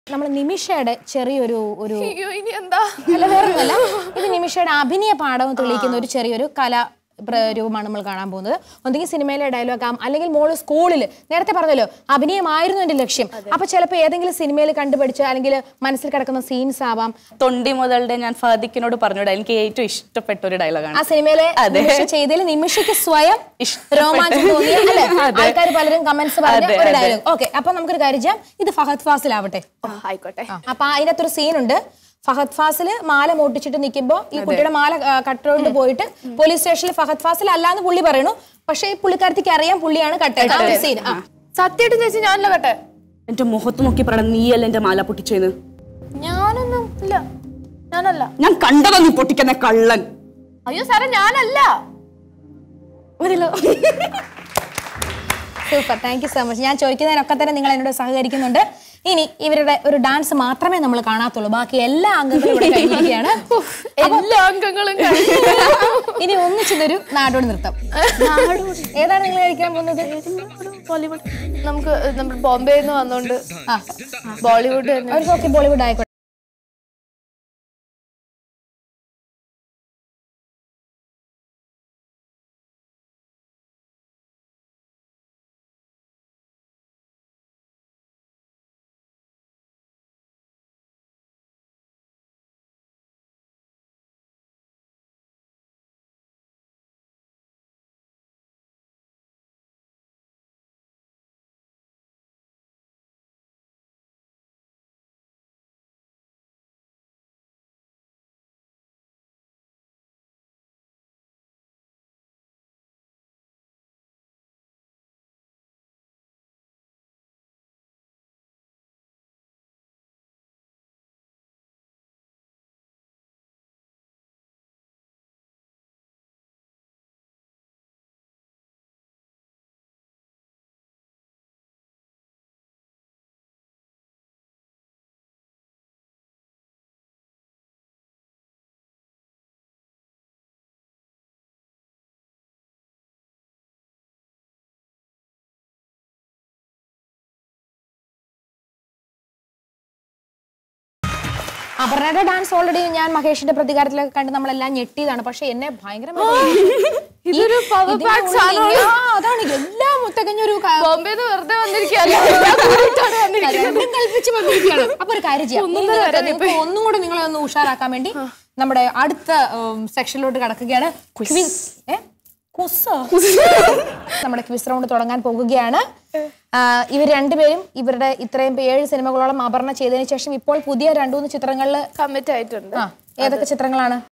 നമ്മൾ നിമിഷയുടെ ചെറിയൊരു ഒരു അയ്യോ ഇനി എന്താ അല്ല വേറൊന്നുമല്ല ഇത് നിമിഷയുടെ അഭിനയ പാഠവും തെളിയിക്കുന്ന ഒരു ചെറിയൊരു കല പ്ര- രൂപമാണ് നമ്മൾ കാണാൻ പോകുന്നത് ഒന്നെങ്കിൽ സിനിമയിലെ ഡയലോഗ് ആം അല്ലെങ്കിൽ മോള് സ്കൂളിൽ നേരത്തെ പറഞ്ഞല്ലോ അഭിനയമായിരുന്നു എന്റെ ലക്ഷ്യം അപ്പൊ ചിലപ്പോൾ ഏതെങ്കിലും സിനിമയിൽ കണ്ടുപിടിച്ച അല്ലെങ്കിൽ മനസ്സിൽ കിടക്കുന്ന സീൻസ് ആവാം തൊണ്ടി മുതലുടെ ഞാൻ ഫാദിക്കിനോട് പറഞ്ഞോടാ എനിക്ക് ഏറ്റവും ഇഷ്ടപ്പെട്ട ഒരു ആ ഡയലോഗാണ് സിനിമയിലെ അതെ. നിമിഷ ചെയ്തതിൽ നിമിഷയ്ക്ക് സ്വയം ഇഷ്ടപ്പെട്ട. രോമാഞ്ചം തോന്നിയ അല്ലേ ആൾക്കാർ പലരും കമന്റ്സ് പറഞ്ഞ അതെ, ഒരു അതെ. ഡയലോഗ് ഓക്കെ അപ്പൊ നമുക്കൊരു കാര്യം ചെയ്യാം ഇത് ഫഹദ് ഫാസിലാവട്ടെ ആ, ആയിക്കോട്ടെ അപ്പൊ അതിനകത്തൊരു സീനുണ്ട് ഫഹദ് ഫാസില് മാല മോട്ടിച്ചിട്ട് നിൽക്കുമ്പോ ഈ കുട്ടിയുടെ മാല ആ, കട്ടോണ്ട് പോയിട്ട് പോലീസ് സ്റ്റേഷനിൽ ഫഹദ് ഫാസിൽ അല്ലാന്ന് പുള്ളി പറയണു പക്ഷെ ഈ പുള്ളിക്കാരത്തിക്ക് അറിയാം പുള്ളിയാണ് കട്ടേട്ട സീൻ സത്യമായിട്ട് ചേച്ചി ഞാനല്ല കേട്ടെ എന്റെ മുഖത്ത് നോക്കി പറയണം നീയല്ല എന്റെ മാല പൊട്ടിച്ചേന്ന് ഞാനൊന്നും ഇല്ല ഞാനല്ല ഞാൻ കണ്ടതാ നീ പൊട്ടിക്കുന്ന കള്ളൻ അയ്യോ സാറേ ഞാനല്ല super thank you so much ഞാൻ ചോദിക്കുന്നതിനൊക്കെ തന്നെ നിങ്ങൾ എന്നോട് സഹകരിക്കുന്നുണ്ട് ഇനി ഇവരുടെ ഒരു ഡാൻസ് മാത്രമേ നമ്മൾ കാണാത്തുള്ളൂ ബാക്കി എല്ലാ അംഗങ്ങളും ഇവിടെ കഴിഞ്ഞിരിക്കുകയാണ് എല്ലാ അംഗങ്ങളും കഴിഞ്ഞു. ഇനി ഒന്നിച്ചിതൊരു നാടോടി നൃത്തം ഏതാണ് നിങ്ങൾ കഴിക്കാൻ പോകുന്നത് ബോളിവുഡ് നമുക്ക് നമ്മൾ ബോംബെ നിന്ന് വന്നോണ്ട് ആ ബോളിവുഡ് തന്നെ അവർക്ക് ഓക്കെ ബോളിവുഡ് ആയിക്കോട്ടെ അപർണയുടെ ഡാൻസ് ഓൾറെഡി ഞാൻ മഹേഷിന്റെ പ്രതികാരത്തിലൊക്കെ കണ്ട് നമ്മളെല്ലാം ഞെട്ടിയതാണ് പക്ഷെ എന്നെ ഭയങ്കരമായി ഇതൊരു power pack സാധനമാണ്. അതാണ് എല്ലാം തികഞ്ഞൊരു ക- ബോംബെ നിന്ന് വെറുതെ വന്നിരിക്കുകയല്ല എല്ലാം കൂടിയിട്ടാണ് വന്നിരിക്കുന്നത്. രണ്ടും കൽപ്പിച്ച് വന്നിരിക്കുകയാണ് അപ്പൊ ഒരു കാര്യം ചെയ്യാം ഇനി നിങ്ങൾക്ക് നിങ്ങൾക്ക് ഒന്നും കൂടെ നിങ്ങളെ ഒന്ന് ഉഷാറാക്കാൻ വേണ്ടി നമ്മുടെ അടുത്ത സെക്ഷനിലോട്ട് കടക്കുകയാണ് Quiz. ഏ? Quiz-ഓ? നമ്മുടെ ക്വിസ് റൗണ്ട് തുടങ്ങാൻ പോകുകയാണ് ആ, ഇവർ രണ്ടുപേരും ഇവരുടെ ഇത്രയും ഏഴ് സിനിമകളോളം അപർണ ചെയ്തതിനു ശേഷം ഇപ്പോൾ പുതിയ രണ്ടു മൂന്ന് ചിത്രങ്ങളിൽ കമ്മിറ്റ് ആയിട്ടുണ്ട് ആ ഏതൊക്കെ ചിത്രങ്ങളാണ്